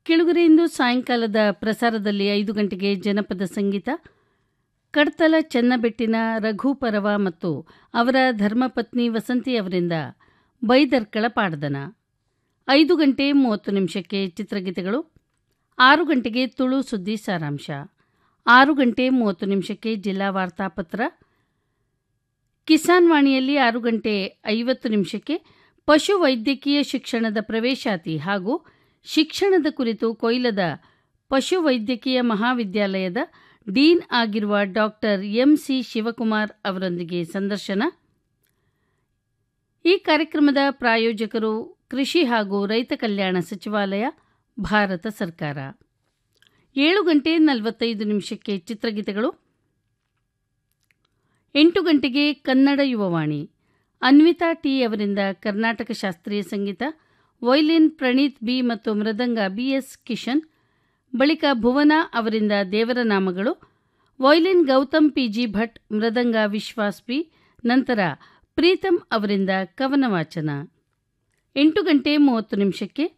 ಕೆಳಗರೆ ಇಂದು ಸಾಯಂಕಾಲದ ಪ್ರಸಾರದಲ್ಲಿ ಐದು ಗಂಟೆಗೆ ಜನಪದ ಸಂಗೀತ ಕಡ್ತಲ ಚೆನ್ನಬೆಟ್ಟಿನ ರಘು ಪರವ ಮತ್ತು ಅವರ ಧರ್ಮಪತ್ನಿ ವಸಂತಿ ಅವರಿಂದ ಬೈದರ್ಕಳ ಪಾಡ್ದನ ಐದು ಗಂಟೆ ಮೂವತ್ತು ನಿಮಿಷಕ್ಕೆ ಚಿತ್ರಗೀತೆಗಳು ಆರು ಗಂಟೆಗೆ ತುಳು ಸುದ್ದಿ ಸಾರಾಂಶ ಆರು ಗಂಟೆ ಮೂವತ್ತು ನಿಮಿಷಕ್ಕೆ ಜಿಲ್ಲಾ ವಾರ್ತಾಪತ್ರ ಕಿಸಾನ್ ವಾಣಿಯಲ್ಲಿ ಆರು ಗಂಟೆ ಐವತ್ತು ನಿಮಿಷಕ್ಕೆ ಪಶು ವೈದ್ಯಕೀಯ ಶಿಕ್ಷಣದ ಪ್ರವೇಶಾತಿ ಹಾಗೂ ಶಿಕ್ಷಣದ ಕುರಿತು ಕೊಯ್ಲದ ಪಶು ವೈದ್ಯಕೀಯ ಮಹಾವಿದ್ಯಾಲಯದ ಡೀನ್ ಆಗಿರುವ ಡಾಕ್ಟರ್ ಎಂಸಿ ಶಿವಕುಮಾರ್ ಅವರೊಂದಿಗೆ ಸಂದರ್ಶನ ಈ ಕಾರ್ಯಕ್ರಮದ ಪ್ರಾಯೋಜಕರು ಕೃಷಿ ಹಾಗೂ ರೈತ ಕಲ್ಯಾಣ ಸಚಿವಾಲಯ ಭಾರತ ಸರ್ಕಾರ ಏಳು ಗಂಟೆ ನಲವತ್ತೈದು ನಿಮಿಷಕ್ಕೆ ಚಿತ್ರಗೀತೆಗಳು ಎಂಟು ಗಂಟೆಗೆ ಕನ್ನಡ ಯುವವಾಣಿ ಅನ್ವಿತಾ ಟಿ ಅವರಿಂದ ಕರ್ನಾಟಕ ಶಾಸ್ತ್ರೀಯ ಸಂಗೀತ ವೈಲಿನ್ ಪ್ರಣೀತ್ ಬಿ ಮತ್ತು ಮೃದಂಗ ಬಿಎಸ್ ಕಿಶನ್ ಬಳಿಕ ಭುವನ ಅವರಿಂದ ದೇವರ ನಾಮಗಳು ವೈಲಿನ್ ಗೌತಮ್ ಪಿಜಿ ಭಟ್ ಮೃದಂಗ ವಿಶ್ವಾಸ್ ಬಿ ನಂತರ ಪ್ರೀತಮ್ ಅವರಿಂದ ಕವನ ವಾಚನ ಎಂಟು ಗಂಟೆ ಮೂವತ್ತು ನಿಮಿಷಕ್ಕೆ